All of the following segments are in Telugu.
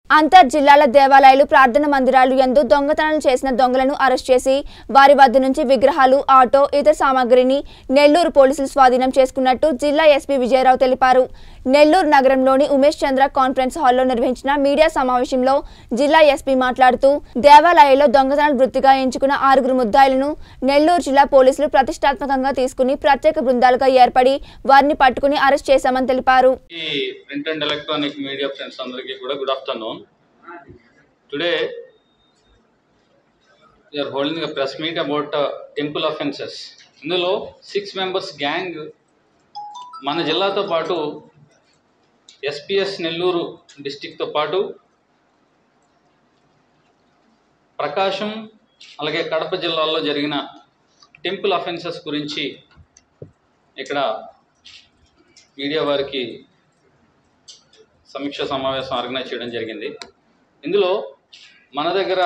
అంతర్ జిల్లాల దేవాలయాలు ప్రార్థన మందిరాలు యందు దొంగతనాలు చేసిన దొంగలను అరెస్ట్ చేసి వారి వద్ద నుంచి విగ్రహాలు ఆటో ఇతర సామాగ్రిని నెల్లూరు పోలీసులు స్వాధీనం చేసుకున్నట్టు జిల్లా ఎస్పీ విజయరావు తెలిపారు నెల్లూరు నగరంలోని ఉమేష్ చంద్ర కాన్ఫరెన్స్ హాల్లో నిర్వహించిన మీడియా సమావేశంలో జిల్లా ఎస్పీ మాట్లాడుతూ దేవాలయాల్లో దొంగతనాలు వృత్తిగా ఎంచుకున్న ఆరుగురు ముద్దాయిలను నెల్లూరు జిల్లా పోలీసులు ప్రతిష్టాత్మకంగా తీసుకుని ప్రత్యేక బృందాలుగా ఏర్పడి వారిని పట్టుకుని అరెస్ట్ చేశామని తెలిపారు ఈ print and electronic media friends అందరికీ కూడా good afternoon today are holding a press meet about temple offences ఇందులో సిక్స్ మెంబర్స్ గ్యాంగ్ మన జిల్లాతో పాటు ఎస్పిఎస్ నెల్లూరు డిస్టిక్తో పాటు ప్రకాశం అలాగే కడప జిల్లాల్లో జరిగిన టెంపుల్ అఫెన్సెస్ గురించి ఇక్కడ మీడియా వారికి సమీక్ష సమావేశం ఆర్గనైజ్ చేయడం జరిగింది ఇందులో మన దగ్గర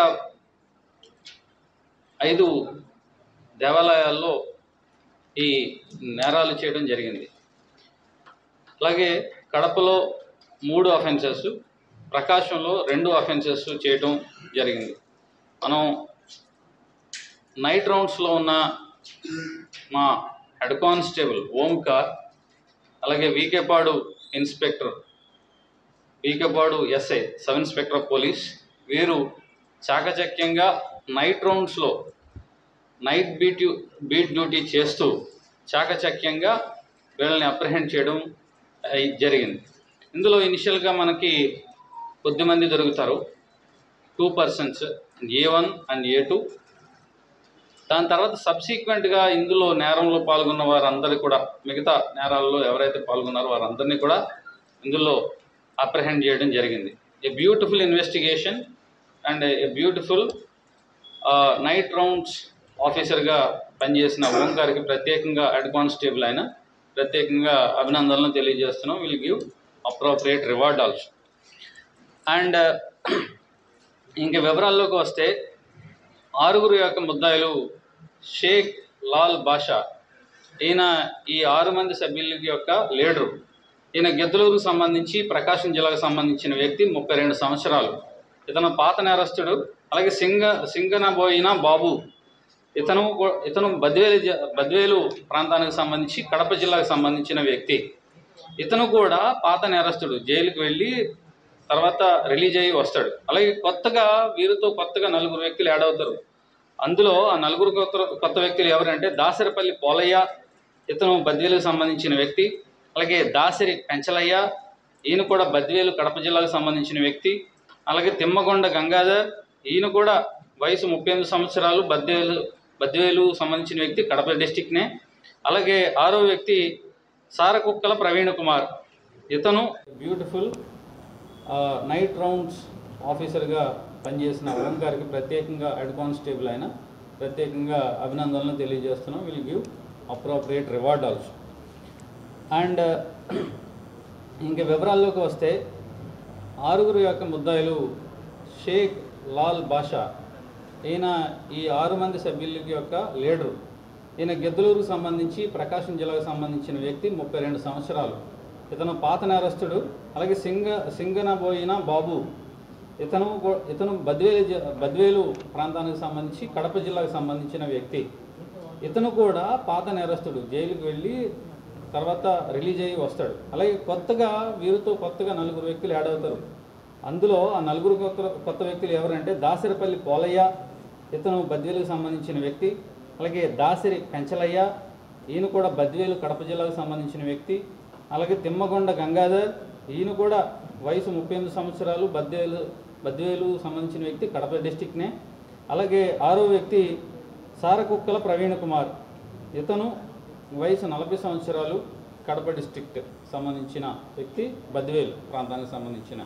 ఐదు దేవాలయాల్లో ఈ నేరాలు చేయడం జరిగింది అలాగే కడపలో మూడు అఫెన్సెస్ ప్రకాశంలో రెండు అఫెన్సెస్ చేయడం జరిగింది మనం నైట్ రౌండ్స్లో ఉన్న మా హెడ్ కానిస్టేబుల్ ఓంకార్ అలాగే వీకేపాడు inspector Veekapadu SI sub inspector of police వీరు చాకచక్యంగా నైట్ రౌండ్స్లో నైట్ బీట్ బీట్ డ్యూటీ చేస్తూ చాకచక్యంగా వీళ్ళని అప్రహెండ్ చేయడం అయి- జరిగింది ఇందులో ఇనిషియల్గా మనకి కొద్దిమంది దొరుకుతారు two persons A one and A two దాని తర్వాత సబ్సీక్వెంట్గా ఇందులో నేరంలో పాల్గొన్న వారందరూ కూడా మిగతా నేరాల్లో ఎవరైతే పాల్గొన్నారో వారందరినీ కూడా ఇందులో అప్రహెండ్ చేయడం జరిగింది a beautiful investigation and a beautiful night rounds ఆఫీసర్గా పనిచేసిన ఓంకార్కి ప్రత్యేకంగా హెడ్ కానిస్టేబుల్ ఆయన ప్రత్యేకంగా అభినందనలు తెలియజేస్తున్నాం will give appropriate reward also and ఇంక వివరాల్లోకి వస్తే ఆరుగురు యొక్క ముద్దాయిలు షేక్ లాల్ బాషా ఈయన ఈ ఆరు మంది సభ్యుల యొక్క లీడరు ఈయన గిద్దలూరుకు సంబంధించి ప్రకాశం జిల్లాకు సంబంధించిన వ్యక్తి ముప్పై రెండు సంవత్సరాలు ఇతను పాత నేరస్తుడు అలాగే సింగ సింగనబోయిన బాబు ఇతను కూ- ఇతను బద్వేలు జ- బద్వేలు ప్రాంతానికి సంబంధించి కడప జిల్లాకు సంబంధించిన వ్యక్తి ఇతను కూడా పాత నేరస్తుడు జైలుకి వెళ్ళి తర్వాత రిలీజ్ అయ్యి వస్తాడు అలాగే కొత్తగా వీరితో కొత్తగా నలుగురు వ్యక్తులు యాడ్ అవుతారు అందులో ఆ నలుగురు కొత్త కొత్త వ్యక్తులు ఎవరంటే దాసరిపల్లి పోలయ్య ఇతను బద్వేలుకు సంబంధించిన వ్యక్తి అలాగే దాసరి పెంచలయ్య ఈయన కూడా బద్వేలు కడప జిల్లాకు సంబంధించిన వ్యక్తి అలాగే తిమ్మగొండ గంగాధర్ ఈయన కూడా వయసు ముప్పై ఎనిమిది సంవత్సరాలు బద్వేలు బద్వేలు సంబంధించిన వ్యక్తి కడప డిస్టిక్నే అలాగే ఆరో వ్యక్తి సారకుక్కల ప్రవీణ్ కుమార్ ఇతను బ్యూటిఫుల్ నైట్ రౌండ్స్ ఆఫీసర్గా పనిచేసిన ఓంకార్కి ప్రత్యేకంగా హెడ్ కానిస్టేబుల్ అయిన ప్రత్యేకంగా అభినందనలు తెలియజేస్తున్నాం will give appropriate reward also and ఇంక వివరాల్లోకి వస్తే ఆరుగురు యొక్క ముద్దాయిలు షేక్ లాల్ బాషా ఈయన ఈ ఆరు మంది సభ్యుల యొక్క లీడరు ఈయన గిద్దలూరుకు సంబంధించి ప్రకాశం జిల్లాకు సంబంధించిన వ్యక్తి ముప్పై రెండు సంవత్సరాలు ఇతను పాత నేరస్తుడు అలాగే సింగ సింగనబోయిన బాబు ఇతను కూ- ఇతను బద్వేలు జి- బద్వేలు ప్రాంతానికి సంబంధించి కడప జిల్లాకు సంబంధించిన వ్యక్తి ఇతను కూడా పాత నేరస్తుడు జైలుకి వెళ్ళి తర్వాత రిలీజ్ అయ్యి వస్తాడు అలాగే కొత్తగా వీరితో కొత్తగా నలుగురు వ్యక్తులు యాడ్ అవుతారు అందులో ఆ నలుగురు కొత్త కొత్త వ్యక్తులు ఎవరంటే దాసరిపల్లి పోలయ్య ఇతను బద్వేలుకు సంబంధించిన వ్యక్తి అలాగే దాసరి పెంచలయ్య ఈయన కూడా బద్వేలు కడప జిల్లాకు సంబంధించిన వ్యక్తి అలాగే తిమ్మగొండ గంగాధర్ ఈయన కూడా వయసు ముప్పై ఎనిమిది సంవత్సరాలు బద్వేలు బద్వేలు సంబంధించిన వ్యక్తి కడప డిస్టిక్నే అలాగే ఆరో వ్యక్తి సారకుక్కల ప్రవీణ్ కుమార్ ఇతను వయసు నలభై సంవత్సరాలు కడప డిస్ట్రిక్ట్ సంబంధించిన వ్యక్తి బద్వేలు ప్రాంతానికి సంబంధించిన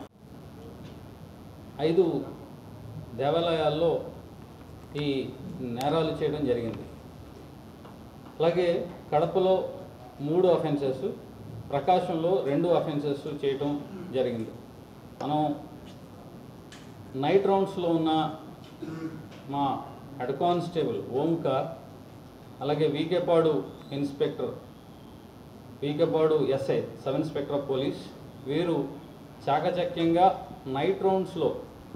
ఐదు దేవాలయాల్లో ఈ నేరాలు చేయడం జరిగింది అలాగే కడపలో మూడు అఫెన్సెస్ ప్రకాశంలో రెండు అఫెన్సెస్ చేయటం జరిగింది మనం నైట్ రౌండ్స్లో ఉన్న మా హెడ్ కానిస్టేబుల్ ఓంకార్ అలాగే వీకేపాడు inspector Vikepadu SI sub inspector of police వీరు చాకచక్యంగా నైట్ రౌండ్స్లో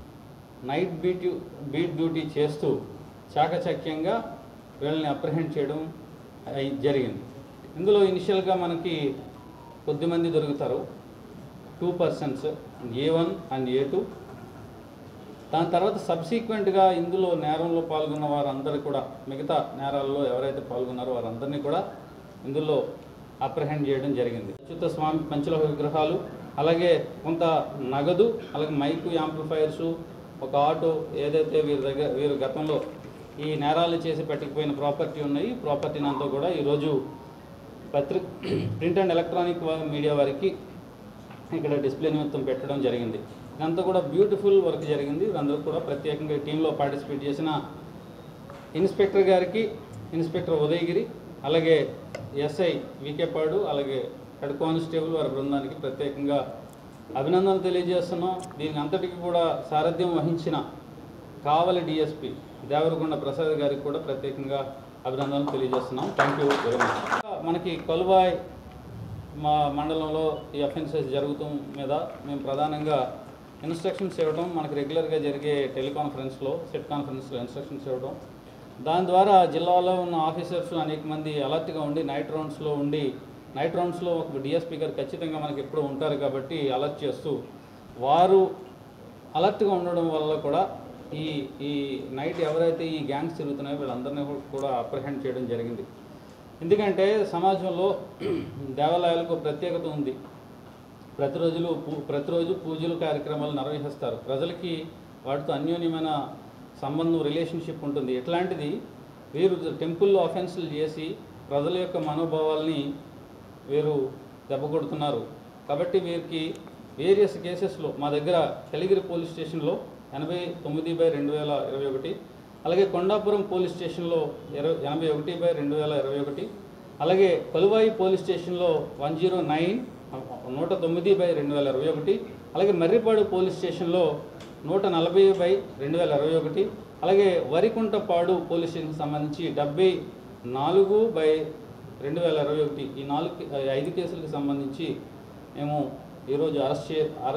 నైట్ బీట్ బీట్ డ్యూటీ చేస్తూ చాకచక్యంగా వీళ్ళని అప్రహెండ్ చేయడం అయి- జరిగింది ఇందులో ఇనిషియల్గా మనకి కొద్దిమంది దొరుకుతారు two persons A one and A two దాని తర్వాత సబ్సీక్వెంట్గా ఇందులో నేరంలో పాల్గొన్న వారందరూ కూడా మిగతా నేరాల్లో ఎవరైతే పాల్గొన్నారో వారందరినీ కూడా ఇందులో అప్రహెండ్ చేయడం జరిగింది అచ్యుత స్వామి పంచలోహ విగ్రహాలు అలాగే కొంత నగదు అలాగే మైకు యాంప్లిఫైర్సు ఒక ఆటో ఏదైతే వీరి దగ్గర వీరు గతంలో ఈ నేరాలు చేసి పెట్టుకుపోయిన ప్రాపర్టీ ఉన్నాయి ప్రాపర్టీని అంతా కూడా ఈరోజు పత్రిక ప్రింట్ అండ్ ఎలక్ట్రానిక్ వా- మీడియా వారికి ఇక్కడ డిస్ప్లే నిమిత్తం పెట్టడం జరిగింది ఇదంతా కూడా బ్యూటిఫుల్ వర్క్ జరిగింది అందరూ కూడా ప్రత్యేకంగా ఈ టీంలో పార్టిసిపేట్ చేసిన ఇన్స్పెక్టర్ గారికి ఇన్స్పెక్టర్ ఉదయగిరి అలాగే ఎస్ఐ వికేపాడు అలాగే హెడ్ కానిస్టేబుల్ వారి బృందానికి ప్రత్యేకంగా అభినందనలు తెలియజేస్తున్నాం దీనికి అంతటికి కూడా సారథ్యం వహించిన కావలి డిఎస్పి దేవరకొండ ప్రసాద్ గారికి కూడా ప్రత్యేకంగా అభినందనలు తెలియజేస్తున్నాం థ్యాంక్ యూ వెరీ మచ్ మనకి కొలువాయ్ మా మండలంలో ఈ అఫెన్సెస్ జరుగుతాం మీద మేము ప్రధానంగా ఇన్స్ట్రక్షన్స్ ఇవ్వడం మనకు రెగ్యులర్గా జరిగే టెలికాన్ఫరెన్స్లో సెట్ కాన్ఫరెన్స్లో ఇన్స్ట్రక్షన్స్ ఇవ్వడం దాని ద్వారా జిల్లాలో ఉన్న ఆఫీసర్స్ అనేక మంది అలర్ట్గా ఉండి నైట్ రౌండ్స్లో ఉండి నైట్ రౌండ్స్లో ఒక డిఎస్పీ గారు ఖచ్చితంగా మనకి ఎప్పుడు ఉంటారు కాబట్టి అలర్ట్ చేస్తూ వారు అలర్ట్గా ఉండడం వల్ల కూడా ఈ ఈ నైట్ ఎవరైతే ఈ గ్యాంగ్స్ తిరుగుతున్నాయో వీళ్ళందరినీ కూడా అప్రహెండ్ చేయడం జరిగింది ఎందుకంటే సమాజంలో దేవాలయాలకు ప్రత్యేకత ఉంది ప్రతిరోజులు పూ ప్రతిరోజు పూజలు కార్యక్రమాలు నిర్వహిస్తారు ప్రజలకి వాటితో అన్యోన్యమైన సంబంధం రిలేషన్షిప్ ఉంటుంది ఇట్లాంటిది వీరు టెంపుల్లో అఫెన్సులు చేసి ప్రజల యొక్క మనోభావాల్ని వీరు దెబ్బకొడుతున్నారు కాబట్టి వీరికి వేరియస్ కేసెస్లో మా దగ్గర కలిగిరి పోలీస్ స్టేషన్లో ఎనభై తొమ్మిది బై రెండు వేల ఇరవై ఒకటి అలాగే కొండాపురం పోలీస్ స్టేషన్లో ఇరవై ఎనభై ఒకటి బై రెండు వేల ఇరవై ఒకటి అలాగే కొలువాయి పోలీస్ స్టేషన్లో వన్ జీరో నైన్ నూట తొమ్మిది బై రెండు వేల ఇరవై ఒకటి అలాగే మర్రిపాడు పోలీస్ స్టేషన్లో నూట నలభై బై రెండు వేల ఇరవై ఒకటి అలాగే వరికుంటపాడు పోలీస్ స్టేషన్కి సంబంధించి డెబ్బై నాలుగు బై రెండు వేల ఇరవై ఒకటి ఈ నాలుగు ఐదు కేసులకు సంబంధించి మేము ఈరోజు అరెస్ట్ చే అరెస్ట్